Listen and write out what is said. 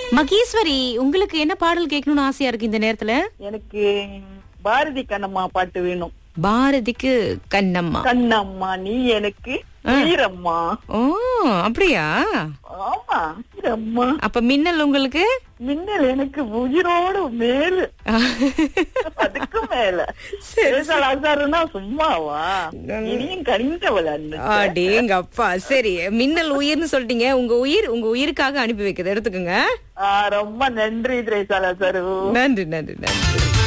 மகேஸ்வரி உங்களுக்கு என்ன பாடல் கேட்கணும்னு ஆசையா இருக்கு இந்த நேரத்துல எனக்கு பாரதி கண்ணம்மா பாட்டு வேணும் பாரதிக்கு கண்ணம்மா கண்ணம்மா நீ எனக்கு வீரம்மா ஓ அப்படியா ஆமா வீரம்மா அப்ப மின்னல் உங்களுக்கு மின்னல் எனக்கு உயிரோடு மேலு அதுக்கு மேல பேசலாசாருன்னா சும்மாவா இனியும் கனிந்தவள் அண்ணன் அடேங்க அப்பா சரி மின்னல் உயிர்னு சொல்லிட்டீங்க உங்க உயிர் உங்க உயிருக்காக அனுப்பி வைக்கிறது எடுத்துக்கோங்க ரொம்ப நன்றி திரேசாலா சாரு நன்றி நன்றி நன்றி